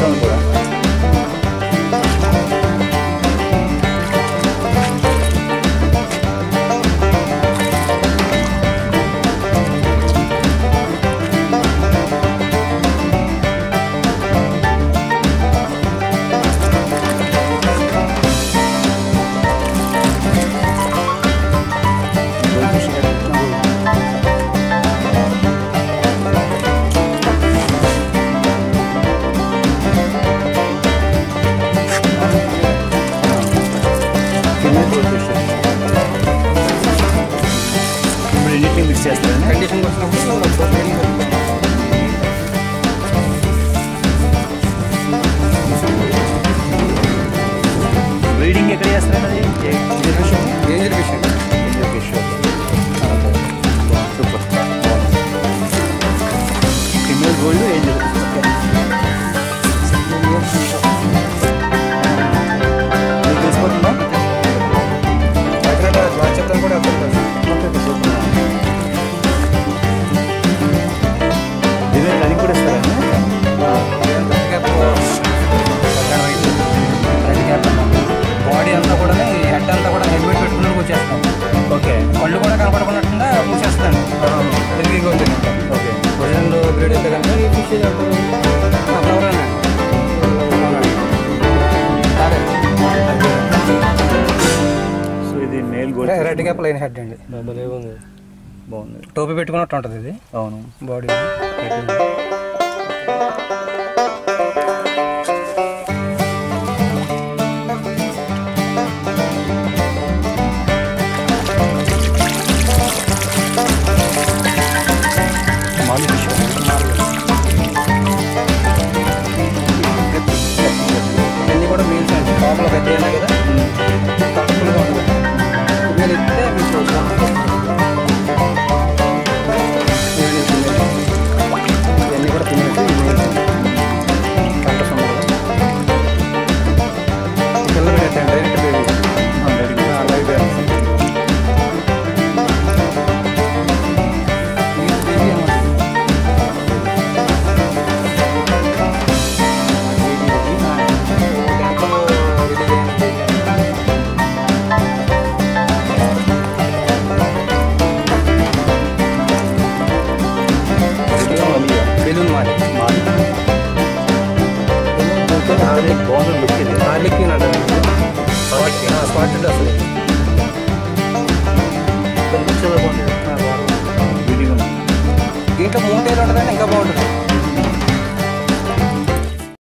sound కూడా ఇప్పుడు రెండింటిని మిక్స్ చేస్తారా కండిషన్ వచ్చినప్పుడు బ్రీడింగ్ ఎక్కడ చేస్తారా అది angel fish super female gold angel మీకు తెలిసిపోతుందా వాట్సాప్లో కూడా వస్తుంటారు ఫిమేల్ రన్నింగ్ కూడా ఇస్తారా బాడీ అంతా కూడా హెడ్ అంతా కూడా హెల్మెట్ పెట్టుకుని వచ్చేస్తాం ఓకే కళ్ళు కూడా కనపడకుండా మూసేస్తాను హెల్దీగా ఉంది ఓకే ఒరిజినల్ బ్రీడ్ అయితే కనుక ఈ ఫిష్ ఫ్లవర్ అన్నాడు సో ఇది male gold red cap lion head అండి బాగుంది టోపీ పెట్టుకున్నట్టు ఉంటుంది ఇది అవును బాడీ మాలి ఫిష్ ఇవన్నీ కూడా మీల్స్ అండి లోపల పెద్ద ఉన్నాయి కదా తక్కువగా ఉంటుంది ఫిమేల్ ఇస్తే మీకు ఇవన్నీ కూడా ఫిమేల్స్ కంట పిల్లలు పెట్టండి direct baby live baby balloon molly molly బాగుంది లుక్ ఇది హార్లిక్ అంటారు స్పాటెడ్ అసలు లుక్ చాలా బాగుంది వీడియో దీంట్లో మూటేలు ఉంటుందండి ఇంకా బాగుంటుంది